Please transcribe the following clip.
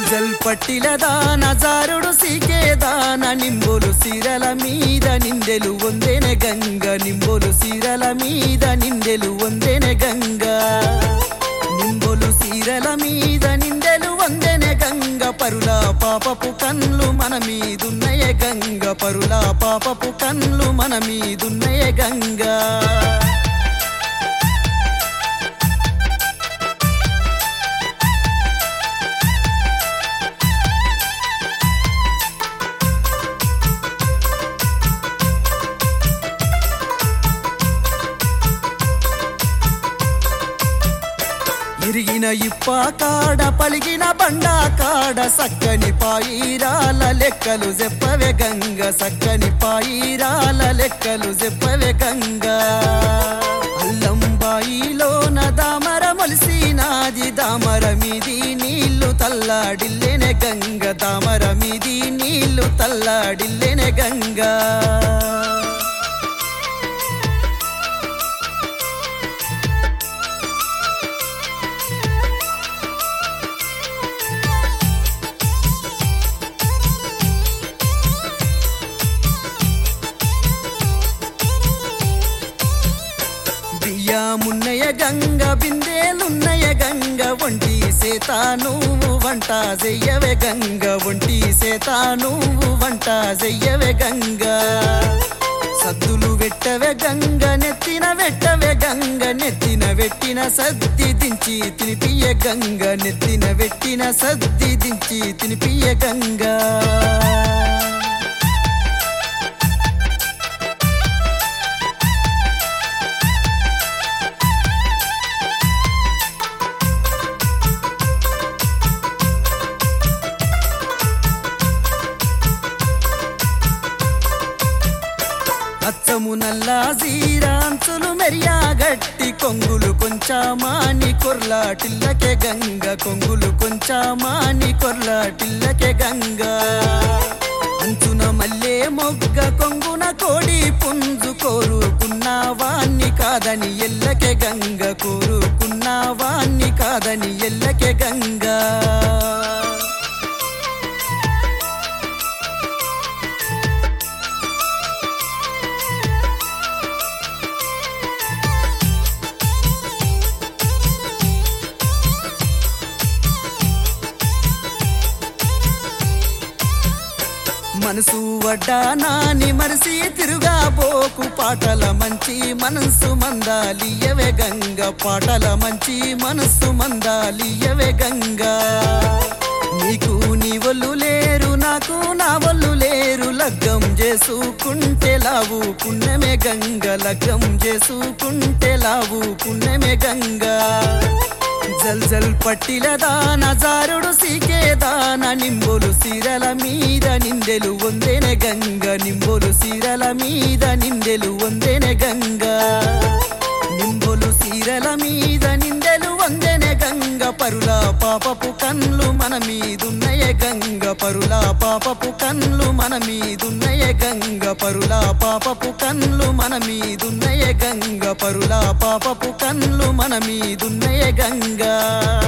జల్ పట్టిల దాన జారుడు సీకేదాన నింబోలు సిరల మీద నిందెలు వందెన గంగ నింబోలు సిరల మీద నిందెలు వందెన గంగ నింబోలు సీరల మీద నిందెలు వందెన గంగ పరుల పాపపు కన్లు మన మీదున్నయ గంగ పరుల పాపపు కన్లు మన మీదున్నయ గంగ ఇరిగిన ఇప్ప కాడ పలిగిన బండా కాడ సక్కని పాయిరాల లెక్కలు చెప్పవే గంగ సక్కని పాయిరాల లెక్కలు చెప్పవే గంగ అల్లం బాయిలోన దామర మొలిసినాది దామర మీది నీళ్లు తల్లాడిల్లెనే గంగ దామర మీది నీళ్లు తల్లాడిల్లెనే గంగా బియ్యమున్నయ గంగ బిందేలున్నయ గంగ ఒంటి సేత నువ్వు వంట చెయ్యవే గంగ ఒంటి సేత నువ్వు వంట చెయ్యవే గంగ సద్దులు వెట్టవే గంగ నెత్తిన వెట్టవే గంగ నెత్తిన వెట్టిన సద్ది దించి తినిపియ గంగ నెత్తిన వెట్టిన సద్ది దించి తినిపియ గంగా అచ్చము నల్లా జీరాంచులు మెరియా గట్టి కొంగులు కొంచామాని కొర్లాటిల్లకే గంగ కొంగులు కొంచామాని కొర్లాటిల్లకే గంగ అంచున మల్లే మొగ్గ కొంగున కోడి పుంజు కోరుకున్నావాన్ని కాదని ఎల్లకే గంగ కోరుకున్నావాన్ని కాదని ఎల్లకే గంగా మనసు వడ్డానాని మరిసి తిరుగా బోకు పాటల మంచి మనసు మందాలియవే గంగ పాటల మంచి మనసు మందాలియవే గంగా నీకు నీ ఒళ్ళు లేరు నాకు నా ఒళ్ళు లేరు లగ్గం చేసుకుంటే లావు పుణ్యమే గంగ లగ్గం చేసుకుంటే లావు పుణ్యమే గంగా జల్ జల్ పట్టిల దాన జారుడు సీకే దాన నింబోలు సిరల మీద నిందెలు వందెన గంగ నింబోలు సిరల మీద నిందెలు వందెన గంగ నింబోలు సీరల మీద నిందెలు వందెన గంగ పరుల పాపపు కన్లు మన మీదున్నయ గంగ పరుల పాపపు కన్లు మన మీదున్నయ గంగ పరుల పాపపు కన్లు మన మీదున్నయ గంగ పరుల పాపపు కన్లు మన మీదున్నయ గంగా